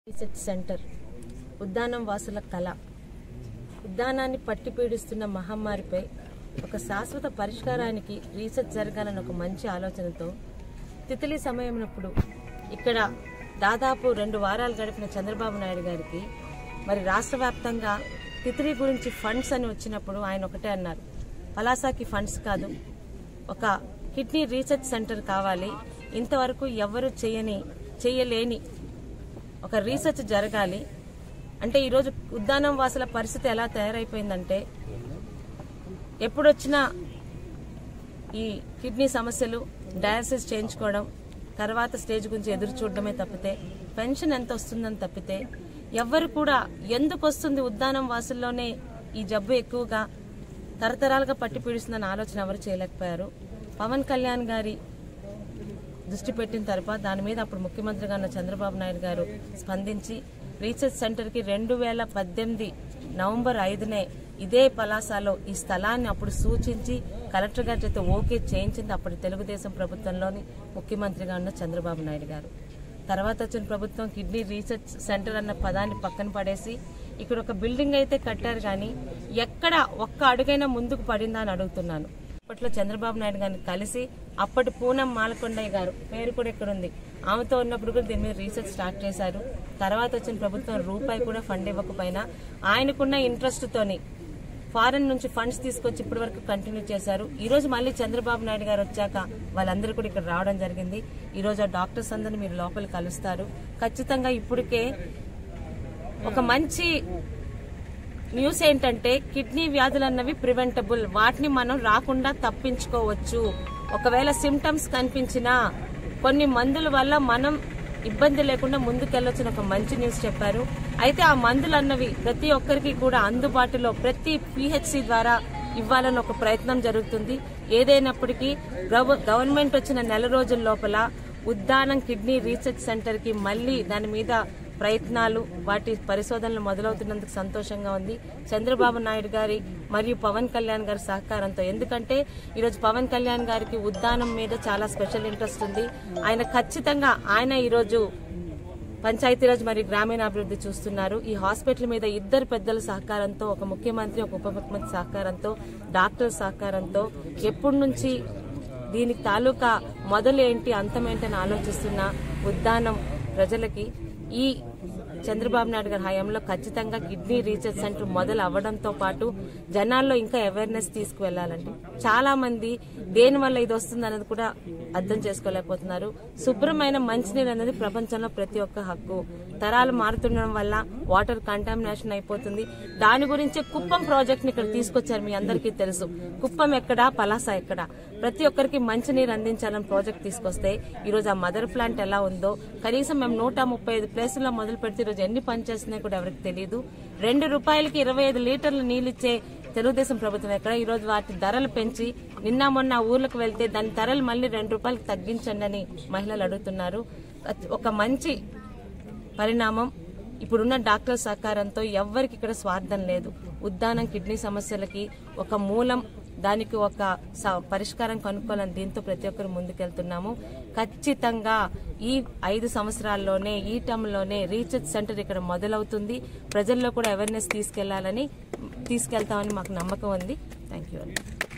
research centre Uddanam వాసుల కళ ఉద్దానాన్ని పట్టి పీడిస్తున్న మహమ్మారిపై ఒక శాశ్వత పరిష్కారానికి రీసెర్చ్ జరగాలని ఒక మంచి ఆలోచనతో తితిలి సమయమైనప్పుడు ఇక్కడ దాదాపు రెండు వారాలు గడిపిన చంద్రబాబు నాయుడు గారికి మరి రాష్ట్ర వ్యాప్తంగా తితిలి గురించి ఫండ్స్ అని వచ్చినప్పుడు ఆయన ఒకటే అన్నారు పలాసాకి ఫండ్స్ కాదు ఒక కిడ్నీ రీసెర్చ్ సెంటర్ కావాలి ఇంతవరకు ఎవ్వరూ చేయని చేయలేని ఒక రీసెర్చ్ జరగాలి అంటే ఈరోజు ఉద్దానం వాసుల పరిస్థితి ఎలా తయారైపోయిందంటే ఎప్పుడొచ్చినా ఈ కిడ్నీ సమస్యలు డయాలసిస్ చేయించుకోవడం తర్వాత స్టేజ్ గురించి ఎదురు చూడడమే తప్పితే పెన్షన్ ఎంత వస్తుందని తప్పితే ఎవ్వరు కూడా ఎందుకు వస్తుంది ఉద్దానం వాసుల్లోనే ఈ జబ్బు ఎక్కువగా తరతరాలుగా పట్టి పీడిస్తుందన్న ఆలోచన ఎవరు చేయలేకపోయారు పవన్ కళ్యాణ్ గారి దృష్టి పెట్టిన తర్వాత దాని మీద అప్పుడు ముఖ్యమంత్రిగా ఉన్న చంద్రబాబు నాయుడు గారు స్పందించి రీసెర్చ్ సెంటర్కి రెండు వేల పద్దెనిమిది నవంబర్ ఐదునే ఇదే పలాసాలో ఈ స్థలాన్ని అప్పుడు సూచించి కలెక్టర్ గారి చేత ఓకే చేయించింది అప్పటి తెలుగుదేశం ప్రభుత్వంలోని ముఖ్యమంత్రిగా ఉన్న చంద్రబాబు నాయుడు గారు తర్వాత వచ్చిన ప్రభుత్వం కిడ్నీ రీసెర్చ్ సెంటర్ అన్న పదాన్ని పక్కన పడేసి ఇక్కడ ఒక బిల్డింగ్ అయితే కట్టారు కానీ ఎక్కడ ఒక్క అడుగైనా ముందుకు పడిందా అని అడుగుతున్నాను అప్పట్లో చంద్రబాబు నాయుడు గారిని కలిసి అప్పటి పూనం మాలకొండయ్య గారు పేరు కూడా ఇక్కడ ఉంది ఆమెతో ఉన్నప్పుడు కూడా దీని మీద రీసెర్చ్ స్టార్ట్ చేశారు తర్వాత వచ్చిన ప్రభుత్వం రూపాయి కూడా ఫండ్ ఇవ్వకపోయినా ఆయనకున్న ఇంట్రెస్ట్ తోని ఫారెన్ నుంచి ఫండ్స్ తీసుకొచ్చి ఇప్పటి వరకు కంటిన్యూ చేశారు ఈ రోజు మళ్ళీ చంద్రబాబు నాయుడు గారు వచ్చాక వాళ్ళందరూ కూడా ఇక్కడ రావడం జరిగింది ఈ రోజు ఆ డాక్టర్స్ అందరిని మీరు లోపల కలుస్తారు ఖచ్చితంగా ఇప్పటికే ఒక మంచి న్యూస్ ఏంటంటే కిడ్నీ వ్యాధులు అన్నవి ప్రివెంటబుల్ వాటిని మనం రాకుండా తప్పించుకోవచ్చు ఒకవేళ సిమ్టమ్స్ కనిపించినా కొన్ని మందుల వల్ల మనం ఇబ్బంది లేకుండా ముందుకెళ్లొచ్చిన ఒక మంచి న్యూస్ చెప్పారు అయితే ఆ మందులు అన్నవి ప్రతి ఒక్కరికి కూడా అందుబాటులో ప్రతి పిహెచ్సి ద్వారా ఇవ్వాలని ఒక ప్రయత్నం జరుగుతుంది ఏదైనప్పటికీ గవ- గవర్నమెంట్ వచ్చిన నెల రోజుల లోపల ఉద్దానం కిడ్నీ రీసెర్చ్ సెంటర్ కి మళ్ళీ దాని మీద ప్రయత్నాలు వాటి పరిశోధనలు మొదలవుతున్నందుకు సంతోషంగా ఉంది చంద్రబాబు నాయుడు గారి మరియు పవన్ కళ్యాణ్ గారి సహకారంతో ఎందుకంటే ఈరోజు పవన్ కళ్యాణ్ గారికి ఉద్దానం మీద చాలా స్పెషల్ ఇంట్రెస్ట్ ఉంది ఆయన ఖచ్చితంగా ఆయన ఈరోజు పంచాయతీరాజ్ మరియు గ్రామీణాభివృద్ధి చూస్తున్నారు ఈ హాస్పిటల్ మీద ఇద్దరు పెద్దల సహకారంతో ఒక ముఖ్యమంత్రి ఒక ఉప ముఖ్యమంత్రి సహకారంతో డాక్టర్ సహకారంతో ఎప్పటి నుంచి దీనికి తాలూకా మొదలు ఏంటి అంతమేంటి అని ఆలోచిస్తున్న ఉద్దానం ప్రజలకి ఈ చంద్రబాబు నాయుడు గారి హయాంలో ఖచ్చితంగా కిడ్నీ రీసెర్చ్ సెంటర్ మొదలు అవ్వడంతో పాటు జనాల్లో ఇంకా అవేర్నెస్ తీసుకువెళ్లాలండి చాలా మంది దేని వల్ల ఇది వస్తుంది అనేది కూడా అర్థం చేసుకోలేకపోతున్నారు శుభ్రమైన మంచినీరు అనేది ప్రపంచంలో ప్రతి ఒక్క హక్కు తరాలు మారుతుండడం వల్ల వాటర్ కంటామినేషన్ అయిపోతుంది దాని గురించే కుప్పం ప్రాజెక్ట్ ని ఇక్కడ తీసుకొచ్చారు మీ అందరికీ తెలుసు కుప్పం ఎక్కడా పలాస ఎక్కడా ప్రతి ఒక్కరికి మంచినీరు అందించాలని ప్రాజెక్ట్ తీసుకొస్తే ఈ రోజు ఆ మదర్ ప్లాంట్ ఎలా ఉందో కనీసం మేము నూట ముప్పై ఐదు ప్లేసుల్లో మొదలు పెడితే ఈ రోజు ఎన్ని పనిచేస్తున్నాయో కూడా ఎవరికి తెలియదు రెండు రూపాయలకి ఇరవై ఐదు లీటర్లు నీళ్ళిచ్చే తెలుగుదేశం ప్రభుత్వం ఎక్కడ ఈ రోజు వాటి ధరలు పెంచి నిన్న మొన్న ఆ ఊర్లకు వెళ్తే దాని ధరలు మళ్ళీ రెండు రూపాయలకి తగ్గించండి అని మహిళలు అడుగుతున్నారు ఒక మంచి పరిణామం ఇప్పుడున్న డాక్టర్ సహకారంతో ఎవ్వరికి ఇక్కడ స్వార్థం లేదు ఉద్దానం కిడ్నీ సమస్యలకి ఒక మూలం దానికి ఒక స- పరిష్కారం కనుక్కోవాలని దీంతో ప్రతి ఒక్కరు ముందుకెళ్తున్నాము ఖచ్చితంగా ఈ ఐదు సంవత్సరాల్లోనే ఈ టర్మ్లోనే రీసెర్చ్ సెంటర్ ఇక్కడ మొదలవుతుంది ప్రజల్లో కూడా అవేర్నెస్ తీసుకెళ్లాలని తీసుకెళ్తామని మాకు నమ్మకం ఉంది థ్యాంక్ యూ